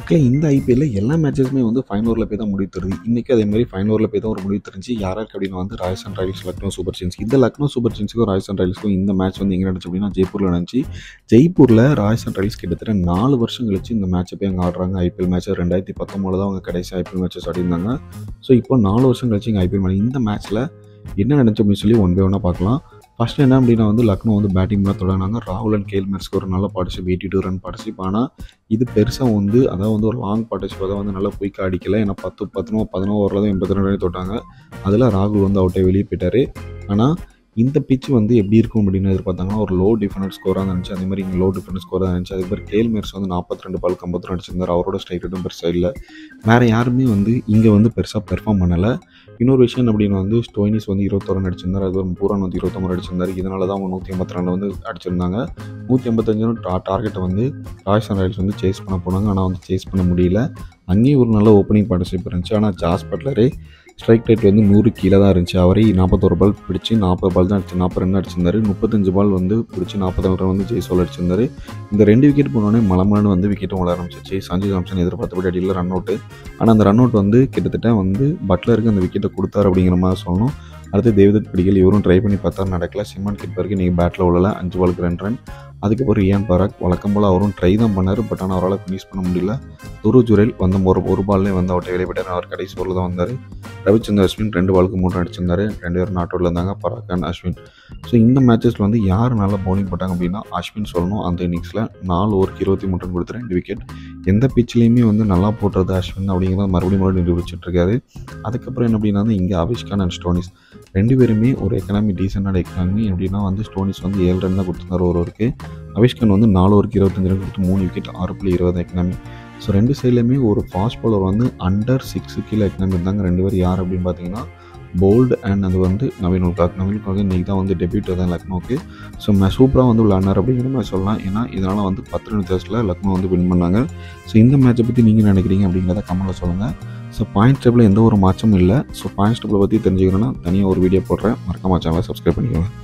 மக்களே இந்த ஐபிஎல்லில் எல்லா மேட்சஸுமே வந்து ஃபைனல் ஓவரில் போய் தான் முடிவு தருது இன்றைக்கி அதே மாதிரி ஃபைனல் ஓவரில் போய் தான் ஒரு முடிவு தெரிஞ்சு யாராருக்கு அப்படின்னு வந்து Rajasthan Royals Lucknow Super Kings இந்த லக்னோ சூப்பர் கிங்ஸுக்கும் ராஜஸ்தான் ராயல்ஸ்க்கும் இந்த மேட்ச் வந்து எங்கே நடந்துச்சு அப்படின்னா ஜெய்ப்பூரில் நடந்துச்சு ஜெய்ப்பூரில் ராஜஸ்தான் ராயல்ஸ் கிட்டத்தட்ட நாலு வருஷம் கழிச்சு இந்த மேட்ச்சை போய் அங்கே ஆடுறாங்க ஐபிஎல் மேட்ச் ரெண்டாயிரத்தி பத்தொம்போது தான் அவங்க கடைசி ஐபிஎல் மேட்சஸ் ஆடிருந்தாங்க ஸோ இப்போ நாலு வருஷம் கழிச்சு இங்கே ஐபிஎல் மேட்ச் இந்த மேட்ச்சில் என்ன நடந்துச்சு அப்படின்னு சொல்லி ஒன் பை ஒன்னாக பார்க்கலாம் ஃபர்ஸ்ட் என்ன அப்படின்னா வந்து லக்னோ வந்து பேட்டிங் பண்ண தொடங்கினாங்க ராகுல் அண்ட் கேல் மெர்ஸ்க்கு ஒரு நல்ல partnership eighty two run partnership ஆனால் இது பெருசாக வந்து அதாவது வந்து ஒரு லாங் பார்ட்டிசிப் அதை வந்து நல்லா குயிக்காக அடிக்கல ஏன்னா பத்து பத்தனோ பதினோ ஓவரில் தான் எண்பத்தி ரெண்டு ரன் தொட்டாங்க அதில் ராகுல் வந்து அவுட்டே வெளியே போயிட்டார் ஆனால் இந்த பிச் வந்து எப்படி இருக்கும் அப்படின்னு எதிர்பார்த்தாங்கன்னா ஒரு லோ டிஃபரன்ஸ் ஸ்கோராக இருந்துச்சு அதே மாதிரி இங்கே லோ டிஃபரன்ஸ் ஸ்கோராக இருந்துச்சு அதே மாதிரி கேல் மெர்ஸ் வந்து நாற்பத்தி ரெண்டு பால் ஐம்பத்தி ரெண்டு அடிச்சிருந்தார் அவரோட ஸ்ட்ரைக் ரேட்டும் பெருசாக இல்லை வேறு யாருமே வந்து இங்கே வந்து பெருசாக பெர்ஃபார்ம் பண்ணலை இன்னொரு விஷயம் அப்படின்னு வந்து ஸ்டோயினிஸ் வந்து இருபத்தோரு ரன் அடிச்சிருந்தார் அது ஒரு பூரான் வந்து இருபத்தொம்பது அடிச்சிருந்தார் இதனால தான் அவங்க நூற்றி ஐம்பத்தி ரெண்டு வந்து அடிச்சிருந்தாங்க நூற்றி ஐம்பத்தஞ்சு டா டார்கெட்டை வந்து ராஜஸ்தான் ராயல்ஸ் வந்து சேஸ் பண்ண போனாங்க ஆனால் வந்து சேஸ் பண்ண முடியல அங்கேயும் ஒரு நல்ல ஓப்பனிங் பார்ட்டிசிப் இருந்துச்சு ஆனால் ஜாஸ் பட்லரே ஸ்ட்ரைக் ரேட் வந்து நூறு கீழே தான் இருந்துச்சு அவரே நாற்பத்தோரு பால் பிடிச்சி நாற்பது பால் தான் அடிச்சு நாற்பது ரன் அடிச்சிருந்தாரு முப்பத்தஞ்சு பால் வந்து பிடிச்சி நாற்பது ரன் வந்து ஜெய்சோல் அடிச்சிருந்தாரு இந்த ரெண்டு விக்கெட் போனோடனே மலமலன்னு வந்து விக்கெட்டும் விட ஆரம்பிச்சிச்சு சஞ்சு சாம்சன் எதிர்பார்த்தபடி அடியில் ரன் அவுட்டு ஆனால் அந்த ரன் அவுட் வந்து கிட்டத்தட்ட வந்து பட்லருக்கு அந்த விக்கெட்டை கொடுத்தாரு அப்படிங்கிற மாதிரி சொல்லணும் அடுத்து தேவதத் பிடிக்கல் இவரும் ட்ரை பண்ணி பார்த்தா நடக்கல சிம்மன் கிட்பருக்கு நீங்கள் பேட்டில் உள்ளல அஞ்சு பாலுக்கு ரெண்டு ரன் அதுக்கப்புறம் ரியான் பராக் வழக்கம் போல் அவரும் ட்ரை தான் பண்ணார் பட் ஆனால் அவரால் ஃபினிஷ் பண்ண முடியல துரு ஜுரேல் வந்து ஒரு ஒரு பால்லே வந்து அவர்கிட்ட வெளியே போயிட்டார் அவர் கடைசி பாலில் தான் வந்தார் ரவிச்சந்திர அஸ்வின் ரெண்டு பாலுக்கு மூணு அடிச்சிருந்தாரு ரெண்டு பேரும் நாட் அவுட்டில் இருந்தாங்க பராக் அண்ட் அஸ்வின் ஸோ இந்த மேட்சஸில் வந்து யார் நல்லா பவுலிங் போட்டாங்க அப்படின்னா அஸ்வின் சொல்லணும் அந்த இன்னிங்ஸில் நாலு ஓவருக்கு இருபத்தி மூணு ரன் கொடுத்து ரெண்டு விக்கெட் எந்த பிச்சிலையுமே வந்து நல்லா போடுறது அஸ்வின் அப்படிங்கிறத மறுபடியும் மறுபடியும் நிரூபிச்சுட்டு இருக்காரு அதுக்கப்புறம் என்ன அப்படின்னா வந்து இங்கே அவிஷ்கான் அண்ட் ஸ்டோனிஸ் ரெண்டு பேருமே ஒரு எக்கனாமி டீசெண்டான எக்கனாமி எப்படின்னா வந்து ஸ்டோனிஸ் வந்து ஏழு ரன் தான் கொடுத்துருந்தார் ஒரு ஓவருக்கு அவிஷ்கான் வந்து நாலு ஓவருக்கு இருபத்தஞ்சு ரன் கொடுத்து மூணு விக்கெட் ஆறு புள்ளி இருபது எக்கனாமி ஸோ ரெண்டு சைட்லேயுமே ஒரு ஃபாஸ்ட் பாலர் வந்து அண்டர் சிக்ஸ் கீழே எக்கனாமி இருந்தாங்க ரெண்டு பேர் யார் அப்படின்னு பார்த்தீங்கன்னா போல்டு அண்ட் அது வந்து நவீன் உல்காக் நவீன் உல்காக் இன்றைக்கி தான் வந்து டெபியூட் தான் லக்னோக்கு ஸோ மே சூப்பராக வந்து விளாட்னார் அப்படிங்கிற மாதிரி சொல்லலாம் ஏன்னா இதனால் வந்து பத்து ரன் தேர்ஸில் லக்னோ வந்து வின் பண்ணாங்க ஸோ இந்த மேட்சை பற்றி நீங்கள் நினைக்கிறீங்க அப்படிங்கிறத கமெண்ட்டில் சொல்லுங்கள் ஸோ பாயிண்ட்ஸ் டேபிளில் எந்த ஒரு மாற்றமும் இல்லை ஸோ பாயிண்ட்ஸ் டேபிளை பற்றி தெரிஞ்சுக்கணுன்னா தனியாக ஒரு வீடியோ போடுறேன் மறக்காம சேனலை சப்ஸ்கிரைப் பண்ணிக்கோங்க